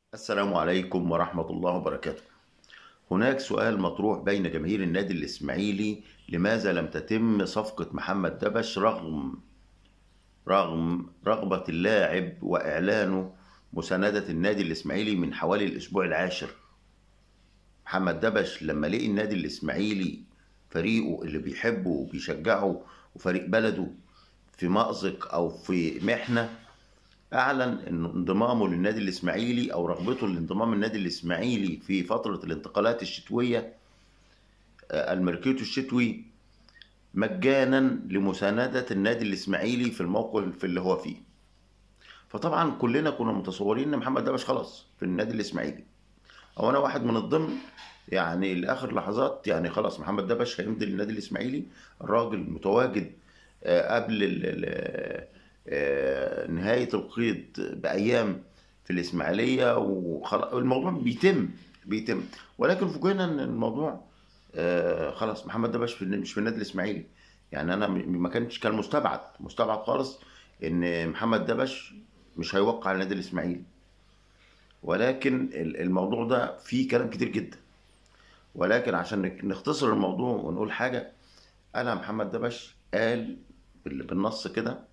السلام عليكم ورحمة الله وبركاته. هناك سؤال مطروح بين جماهير النادي الإسماعيلي لماذا لم تتم صفقة محمد دبش رغم رغم رغبة اللاعب وإعلانه مساندة النادي الإسماعيلي من حوالي الأسبوع العاشر. محمد دبش لما لقي النادي الإسماعيلي فريقه اللي بيحبه وبيشجعه وفريق بلده في مأزق أو في محنة اعلن ان انضمامه للنادي الاسماعيلي او رغبته لانضمام النادي الاسماعيلي في فتره الانتقالات الشتويه آه، الميركاتو الشتوي مجانا لمسانده النادي الاسماعيلي في الموقف اللي هو فيه فطبعا كلنا كنا متصورين ان محمد دبش خلاص في النادي الاسماعيلي او انا واحد من الضمن يعني لاخر لحظات يعني خلاص محمد دبش هيمضي للنادي الاسماعيلي الراجل متواجد آه، قبل ال- ال- آه، نهاية القيد بأيام في الإسماعيلية والموضوع بيتم بيتم ولكن فوجئنا إن الموضوع آه، خلاص محمد دبش في مش في النادي الإسماعيلي يعني أنا م- ما كانش كان مستبعد مستبعد خالص إن محمد دبش مش هيوقع على النادي الإسماعيلي ولكن ال- الموضوع ده فيه كلام كتير جدا ولكن عشان نك- نختصر الموضوع ونقول حاجة أنا محمد دبش قال بال- بالنص كده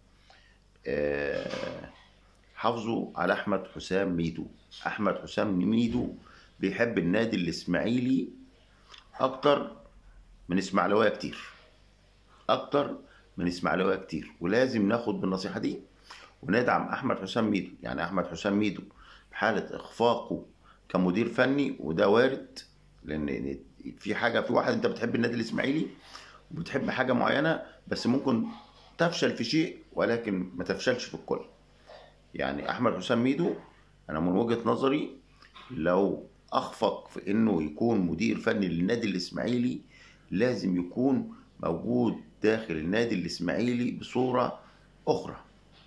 آه، حافظوا على احمد حسام ميدو احمد حسام ميدو بيحب النادي الاسماعيلي اكتر من اسماعيلاويه كتير اكتر من اسماعيلاويه كتير ولازم ناخد بالنصيحه دي وندعم احمد حسام ميدو يعني احمد حسام ميدو بحاله اخفاقه كمدير فني وده وارد لان في حاجه في واحد انت بتحب النادي الاسماعيلي وبتحب حاجه معينه بس ممكن تفشل في شيء ولكن ما تفشلش في الكل يعني احمد حسام ميدو انا من وجهة نظري لو اخفق في انه يكون مدير فني للنادي الاسماعيلي لازم يكون موجود داخل النادي الاسماعيلي بصورة اخرى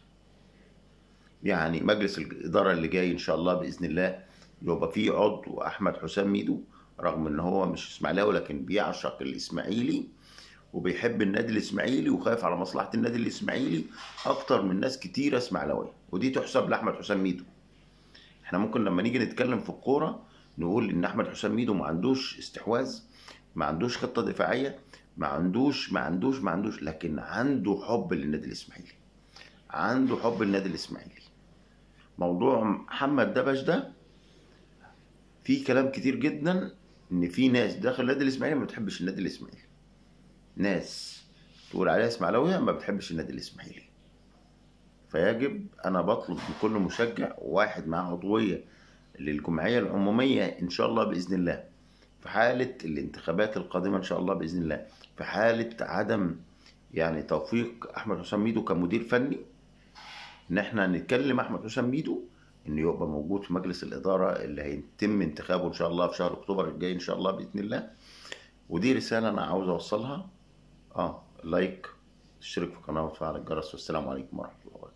يعني مجلس الادارة اللي جاي ان شاء الله باذن الله يبقى فيه عضو احمد حسام ميدو رغم ان هو مش اسماعيلاوي لكن بيعشق الاسماعيلي وبيحب النادي الاسماعيلي وخايف على مصلحه النادي الاسماعيلي اكتر من ناس كتيره اسماعيلاويه ودي تحسب لاحمد حسام ميدو احنا ممكن لما نيجي نتكلم في الكوره نقول ان احمد حسام ميدو ما عندوش استحواذ ما عندوش خطه دفاعيه ما عندوش ما عندوش ما عندوش لكن عنده حب للنادي الاسماعيلي عنده حب للنادي الاسماعيلي موضوع محمد دبش ده في كلام كتير جدا ان في ناس داخل النادي الاسماعيلي ما بتحبش النادي الاسماعيلي ناس تقول عليها اسماعيلاويه ما بتحبش النادي الاسماعيلي فيجب انا بطلب من كل مشجع واحد معاه عضويه للجمعيه العموميه ان شاء الله باذن الله في حاله الانتخابات القادمه ان شاء الله باذن الله في حاله عدم يعني توفيق احمد حسام ميدو كمدير فني ان احنا نتكلم احمد حسام ميدو انه يبقى موجود في مجلس الاداره اللي هيتم انتخابه ان شاء الله في شهر اكتوبر الجاي ان شاء الله باذن الله ودي رساله انا عاوز اوصلها اه لايك اشترك في القناه وتفعل الجرس والسلام عليكم ورحمه الله وبركاته